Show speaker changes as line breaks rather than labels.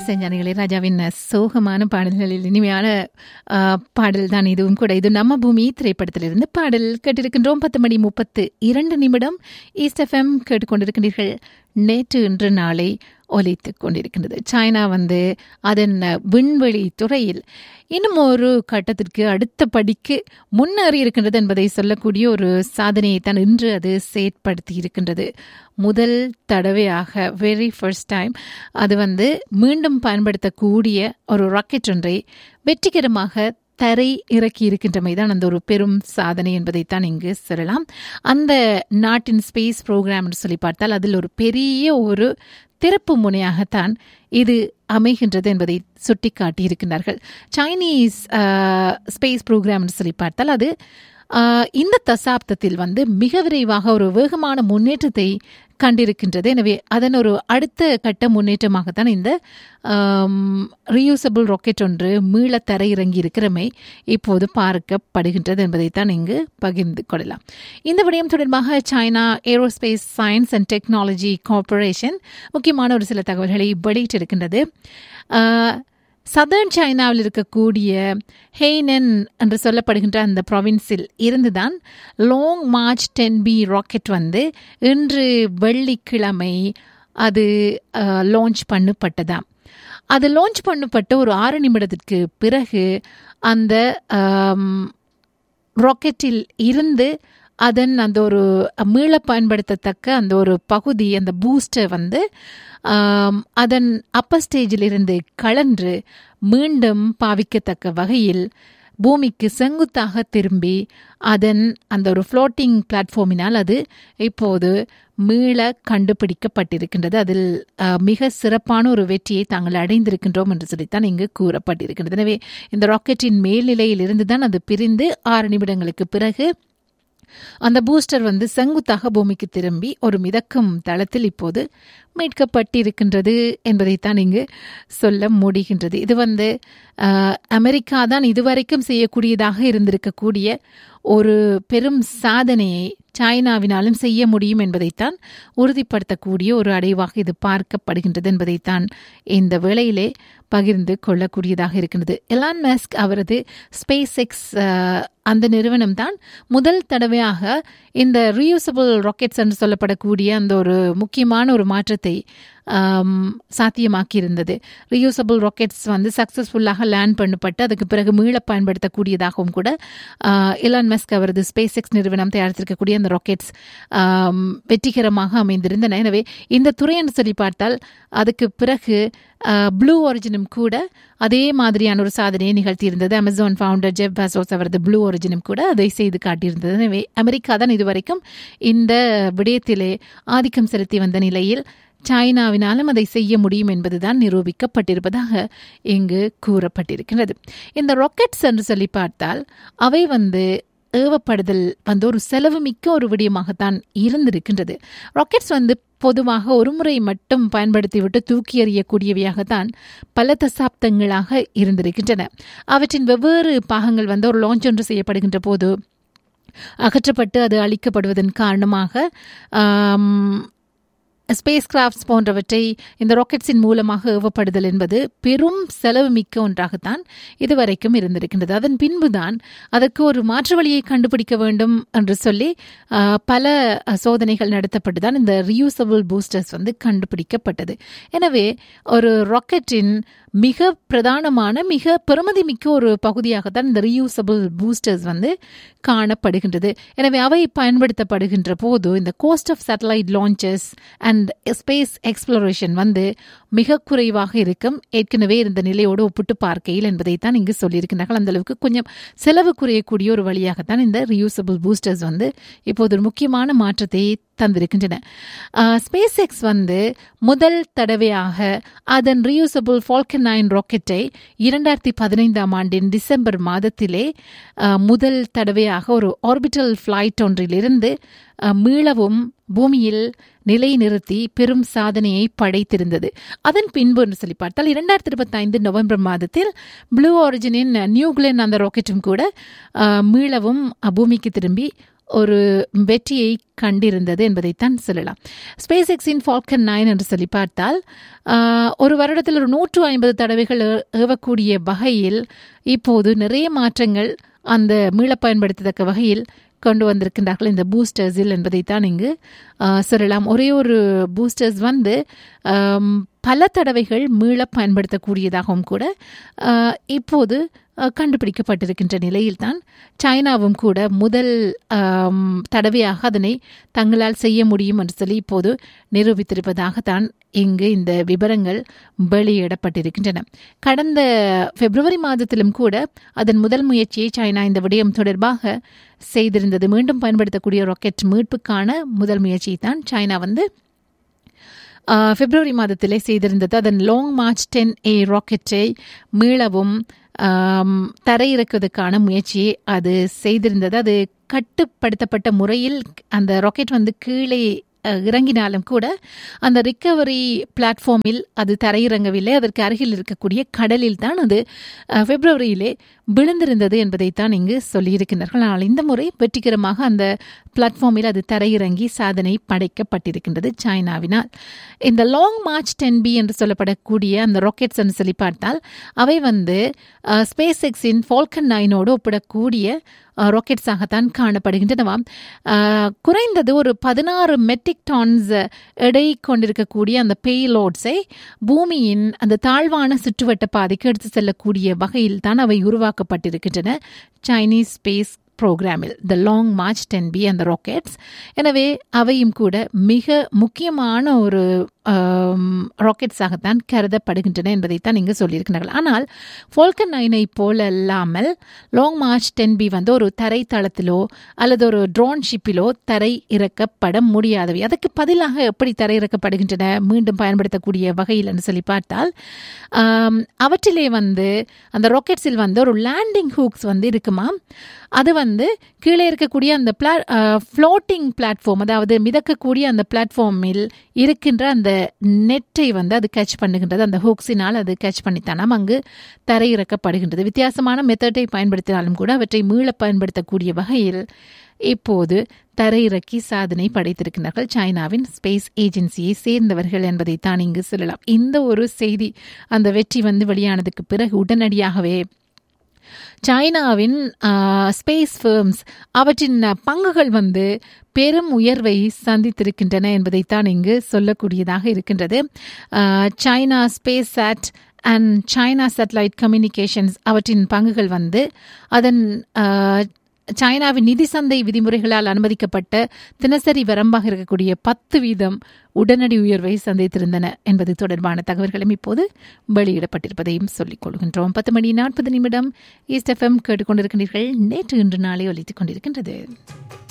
செஞ்சானிகளே ராஜாவின் சோகமான பாடல்களில் இனிமையான ஆ, பாடல் தான் இதுவும் கூட இது நம்ம பூமி திரைப்படத்திலிருந்து பாடல் கேட்டிருக்கின்றோம் பத்து மணி முப்பத்து இரண்டு நிமிடம் ஈஸ்ட் எஃப்எம் கேட்டுக்கொண்டிருக்கின்றீர்கள் நேற்று இன்று நாளை ஒலித்துக் கொண்டிருக்கின்றது சைனா வந்து அதன் விண்வெளி துறையில் இன்னும் ஒரு கட்டத்திற்கு அடுத்த படிக்கு முன்னேறி இருக்கின்றது என்பதை சொல்லக்கூடிய ஒரு சாதனையை தான் இன்று அது செயற்படுத்தி இருக்கின்றது முதல் தடவையாக வெரி ஃபர்ஸ்ட் டைம் அது வந்து மீண்டும் பயன்படுத்தக்கூடிய ஒரு ராக்கெட் ஒன்றை வெற்றிகரமாக தரை இறக்கி இருக்கின்றமை தான் அந்த ஒரு பெரும் சாதனை என்பதைத்தான் இங்கு சொல்லலாம் அந்த நாட்டின் ஸ்பேஸ் ப்ரோக்ராம் என்று சொல்லி பார்த்தால் அதில் ஒரு பெரிய ஒரு திறப்பு முனையாகத்தான் இது அமைகின்றது என்பதை சுட்டிக்காட்டி இருக்கின்றார்கள் சைனீஸ் ஸ்பேஸ் ப்ரோக்ராம் என்று சொல்லி பார்த்தால் அது ஆஹ், இந்த தசாப்தத்தில் வந்து மிக விரைவாக ஒரு வேகமான முன்னேற்றத்தை கண்டிருக்கின்றது எனவே அதன் ஒரு அடுத்த கட்ட முன்னேற்றமாகத்தான் இந்த ரீயூசபிள் ராக்கெட் ஒன்று மீள தரையிறங்கி இருக்கிறமை இப்போது பார்க்கப்படுகின்றது என்பதைத்தான் இங்கு பகிர்ந்து கொள்ளலாம் இந்த விடயம் தொடர்பாக China aerospace science and technology corporation முக்கியமான ஒரு சில தகவல்களை வெளியிட்டிருக்கின்றது ஆஹ், சதர்ன் சைனாவில் இருக்கக்கூடிய ஹெய்னன் என்று சொல்லப்படுகின்ற அந்த ப்ராவின்ஸில் இருந்துதான் Long March ten B rocket வந்து இன்று வெள்ளிக்கிழமை அது லான்ச் பண்ணப்பட்டதாம் அது லான்ச் பண்ணப்பட்ட ஒரு ஆறு நிமிடத்திற்கு பிறகு அந்த ஆம், ராக்கெட்டில் இருந்து அதன் அந்த ஒரு மீள பயன்படுத்தத்தக்க அந்த ஒரு பகுதி அந்த பூஸ்டர் வந்து ஆம், அதன் அப்பர் ஸ்டேஜில் இருந்து கலன்று மீண்டும் பாவிக்கத்தக்க வகையில் பூமிக்கு செங்குத்தாக திரும்பி அதன் அந்த ஒரு ஃப்ளோட்டிங் பிளாட்ஃபார்மினால் அது இப்போது மீள கண்டுபிடிக்கப்பட்டிருக்கின்றது அதில் அஹ், மிக சிறப்பான ஒரு வெற்றியை தாங்கள் அடைந்திருக்கின்றோம் என்று சொல்லித்தான் இங்கு கூறப்பட்டிருக்கின்றது எனவே இந்த ராக்கெட்டின் மேல்நிலையில் இருந்து தான் அது பிரிந்து ஆறு நிமிடங்களுக்கு பிறகு அந்த பூஸ்டர் வந்து செங்குத்தாக பூமிக்கு திரும்பி ஒரு மிதக்கும் தளத்தில் இப்போது மீட்கப்பட்டிருக்கின்றது என்பதைத்தான் இங்கு சொல்ல முடிகின்றது இது வந்து அஹ், அமெரிக்கா தான் இதுவரைக்கும் செய்யக்கூடியதாக இருந்திருக்கக்கூடிய ஒரு பெரும் சாதனையை சைனாவினாலும் செய்ய முடியும் என்பதைத்தான் உறுதிப்படுத்தக்கூடிய ஒரு அடைவாக இது பார்க்கப்படுகின்றது என்பதைத்தான் இந்த வேளையிலே பகிர்ந்து கொள்ளக்கூடியதாக இருக்கின்றது எலான் மஸ்க் அவரது ஸ்பேஸ் எக்ஸ் அந்த நிறுவனம் தான் முதல் தடவையாக இந்த ரீயூசபிள் ராக்கெட்ஸ் என்று சொல்லப்படக்கூடிய அந்த ஒரு முக்கியமான ஒரு மாற்றத்தை ஆம், சாத்தியமாக்கியிருந்தது ரீயூசபிள் ராக்கெட்ஸ் வந்து சக்ஸஸ்ஃபுல்லாக லேண்ட் பண்ணப்பட்டு அதுக்கு பிறகு மீள பயன்படுத்தக்கூடியதாகவும் கூட எலான் மஸ்க் அவரது ஸ்பேஸ் எக்ஸ் நிறுவனம் தயாரித்திருக்கக்கூடிய அந்த ராக்கெட்ஸ் ஆம், வெற்றிகரமாக அமைந்திருந்தன எனவே இந்த துறை என்று சொல்லி பார்த்தால் அதுக்கு பிறகு ப்ளூ ஒரிஜினும் கூட அதே மாதிரியான ஒரு சாதனையை நிகழ்த்தியிருந்தது அமேசான் ஃபவுண்டர் ஜெப் பாசோஸ் அவரது ப்ளூ ஒரிஜினும் கூட அதை செய்து காட்டியிருந்தது எனவே அமெரிக்கா தான் இதுவரைக்கும் இந்த விடயத்திலே ஆதிக்கம் செலுத்தி வந்த நிலையில் சைனாவினாலும் அதை செய்ய முடியும் என்பதுதான் நிரூபிக்கப்பட்டிருப்பதாக இங்கு கூறப்பட்டிருக்கிறது இந்த ராக்கெட்ஸ் என்று சொல்லி பார்த்தால் அவை வந்து ஏவப்படுதல் வந்து ஒரு செலவு மிக்க ஒரு விடயமாகத்தான் இருந்திருக்கின்றது ராக்கெட்ஸ் வந்து பொதுவாக ஒரு முறை மட்டும் பயன்படுத்திவிட்டு தூக்கி எறியக்கூடியவையாகத்தான் பல தசாப்தங்களாக இருந்திருக்கின்றன அவற்றின் வெவ்வேறு பாகங்கள் வந்து ஒரு லான்ச் ஒன்று செய்யப்படுகின்ற போது அகற்றப்பட்டு அது அழிக்கப்படுவதன் காரணமாக ஆம், ஸ்பேஸ் கிராஃப்ட்ஸ் போன்றவற்றை இந்த ராக்கெட்ஸின் மூலமாக ஏவப்படுதல் என்பது பெரும் செலவு மிக்க ஒன்றாகத்தான் இதுவரைக்கும் இருந்திருக்கின்றது அதன் பின்புதான் அதற்கு ஒரு மாற்று வழியை கண்டுபிடிக்க வேண்டும் என்று சொல்லி ஆஹ், பல சோதனைகள் நடத்தப்பட்டுதான் இந்த ரியூசபிள் பூஸ்டர்ஸ் வந்து கண்டுபிடிக்கப்பட்டது எனவே ஒரு ராக்கெட்டின் மிக பிரதானமான மிக பெருமதி மிக்க ஒரு பகுதியாகத்தான் இந்த ரீயூசபிள் பூஸ்டர்ஸ் வந்து காணப்படுகின்றது எனவே அவை பயன்படுத்தப்படுகின்ற போது இந்த cost of satellite launches and space exploration வந்து மிக குறைவாக இருக்கும் ஏற்கனவே இருந்த நிலையோடு ஒப்பிட்டு பார்க்கையில் என்பதைத்தான் இங்கு சொல்லியிருக்கிறார்கள் அந்த அளவுக்கு கொஞ்சம் செலவு குறையக்கூடிய ஒரு வழியாகத்தான் இந்த ரியூசபிள் பூஸ்டர்ஸ் வந்து இப்போது ஒரு முக்கியமான மாற்றத்தை தந்திருக்கின்றன ஸ்பேஸ் எக்ஸ் வந்து முதல் தடவையாக அதன் ரீயூசபிள் ஃபால்கன் நைன் ராக்கெட்டை இரண்டாயிரத்தி பதினைந்தாம் ஆண்டின் டிசம்பர் மாதத்திலே அஹ், முதல் தடவையாக ஒரு ஆர்பிட்டல் ஃப்ளைட் ஒன்றிலிருந்து அஹ், மீளவும் பூமியில் நிலைநிறுத்தி பெரும் சாதனையை படைத்திருந்தது அதன் பின்பு என்று சொல்லி பார்த்தால் இரண்டாயிரத்தி இருபத்தி ஐந்து நவம்பர் மாதத்தில் ப்ளூ ஆரிஜினின் நியூக்ளென் அந்த ராக்கெட்டும் கூட அஹ், மீளவும் அஹ், பூமிக்கு திரும்பி ஒரு வெற்றியை கண்டிருந்தது என்பதைத்தான் சொல்லலாம் ஸ்பேஸ் எக்ஸின் ஃபால்கன் நைன் என்று சொல்லி பார்த்தால் ஒரு வருடத்தில் ஒரு நூற்று ஐம்பது தடவைகள் ஏவக்கூடிய வகையில் இப்போது நிறைய மாற்றங்கள் அந்த மீள பயன்படுத்தத்தக்க வகையில் கொண்டு வந்திருக்கின்றார்கள் இந்த பூஸ்டர்ஸில் என்பதைத்தான் இங்கு சொல்லலாம் ஒரே ஒரு பூஸ்டர்ஸ் வந்து பல தடவைகள் மீள பயன்படுத்தக்கூடியதாகவும் கூட இப்போது கண்டுபிடிக்கப்பட்டிருக்கின்ற நிலையில்தான் சைனாவும் கூட முதல் தடவையாக அதனை தங்களால் செய்ய முடியும் என்று சொல்லி இப்போது நிரூபித்திருப்பதாகத்தான் இங்கு இந்த விவரங்கள் வெளியிடப்பட்டிருக்கின்றன கடந்த பிப்ரவரி மாதத்திலும் கூட அதன் முதல் முயற்சியை சைனா இந்த விடயம் தொடர்பாக செய்திருந்தது மீண்டும் பயன்படுத்தக்கூடிய ராக்கெட் மீட்புக்கான முதல் முயற்சியை தான் சைனா வந்து பிப்ரவரி மாதத்திலே செய்திருந்தது அதன் லாங் மார்ச் டென் ஏ ராக்கெட்டை மீளவும் தரையிறக்குவதற்கான முயற்சியை அது செய்திருந்தது அது கட்டுப்படுத்தப்பட்ட முறையில் அந்த ராக்கெட் வந்து கீழே இறங்கினாலும் கூட அந்த ரிக்கவரி பிளாட்ஃபார்மில் அது தரையிறங்கவில்லை அதற்கு அருகில் இருக்கக்கூடிய கடலில் தான் அது பிப்ரவரியிலே விழுந்திருந்தது என்பதைத்தான் இங்கு சொல்லியிருக்கின்றார்கள் ஆனால் இந்த முறை வெற்றிகரமாக அந்த பிளாட்ஃபார்மில் அது தரையிறங்கி சாதனை படைக்கப்பட்டிருக்கின்றது சைனாவினால் இந்த லாங் மார்ச் டென் பி என்று சொல்லப்படக்கூடிய அந்த ராக்கெட்ஸ் என்று சொல்லி பார்த்தால் அவை வந்து ஸ்பேஸ் எக்ஸின் ஃபால்கன் நைனோடு ஒப்பிடக்கூடிய ராக்கெட்ஸாகத்தான் காணப்படுகின்றனவாம் குறைந்தது ஒரு பதினாறு மெட்ரிக் டான்ஸ் எடை கொண்டிருக்கக்கூடிய அந்த பேலோட்ஸை பூமியின் அந்த தாழ்வான சுற்றுவட்ட பாதைக்கு எடுத்து செல்லக்கூடிய வகையில் தான் அவை உருவாக்கப்பட்டிருக்கின்றன சைனீஸ் ஸ்பேஸ் ப்ரோக்ராமில் the Long March ten B அந்த ராக்கெட்ஸ் எனவே அவையும் கூட மிக முக்கியமான ஒரு ராக்கெட்ஸாகத்தான் கருதப்படுகின்றன என்பதைத்தான் இங்கு சொல்லியிருக்கிறார்கள் ஆனால் ஃபோல்கன் நைனை போல இல்லாமல் லாங் மார்ச் டென் பி வந்து ஒரு தரைத்தளத்திலோ அல்லது ஒரு ட்ரோன் ஷிப்பிலோ தரை இறக்கப்பட முடியாதவை அதுக்கு பதிலாக எப்படி தரை இறக்கப்படுகின்றன மீண்டும் பயன்படுத்தக்கூடிய வகையில் என்று சொல்லி பார்த்தால் அவற்றிலே வந்து அந்த ராக்கெட்ஸில் வந்து ஒரு லேண்டிங் ஹூக்ஸ் வந்து இருக்குமா அது வந்து கீழே இருக்கக்கூடிய அந்த பிளா ஃப்ளோட்டிங் பிளாட்ஃபார்ம் அதாவது மிதக்கக்கூடிய அந்த பிளாட்ஃபார்மில் இருக்கின்ற அந்த நெட்டை வந்து அது கேட்ச் பண்ணுகின்றது அந்த ஹூக்ஸினால் அது கேட்ச் பண்ணித்தானாம் அங்கு தரையிறக்கப்படுகின்றது வித்தியாசமான மெத்தடை பயன்படுத்தினாலும் கூட அவற்றை மீள பயன்படுத்தக்கூடிய வகையில் இப்போது தரையிறக்கி சாதனை படைத்திருக்கிறார்கள் சைனாவின் ஸ்பேஸ் ஏஜென்சியை சேர்ந்தவர்கள் என்பதை தான் இங்கு சொல்லலாம் இந்த ஒரு செய்தி அந்த வெற்றி வந்து வெளியானதுக்கு பிறகு உடனடியாகவே சைனாவின் ஸ்பேஸ் ஃபேர்ம்ஸ் அவற்றின் பங்குகள் வந்து பெரும் உயர்வை சந்தித்திருக்கின்றன என்பதைத்தான் இங்கு சொல்லக்கூடியதாக இருக்கின்றது China Spacesat and China satellite communications அவற்றின் பங்குகள் வந்து அதன் சைனாவின் நிதி சந்தை விதிமுறைகளால் அனுமதிக்கப்பட்ட தினசரி வரம்பாக இருக்கக்கூடிய பத்து வீதம் உடனடி உயர்வை சந்தித்திருந்தன என்பது தொடர்பான தகவல்களும் இப்போது வெளியிடப்பட்டிருப்பதையும் சொல்லிக் கொள்கின்றோம் பத்து மணி நாற்பது நிமிடம் ஈஸ்ட் எஃப்எம் கேட்டுக்கொண்டிருக்கின்றீர்கள் நேற்று இன்று நாளை ஒலித்துக் கொண்டிருக்கின்றது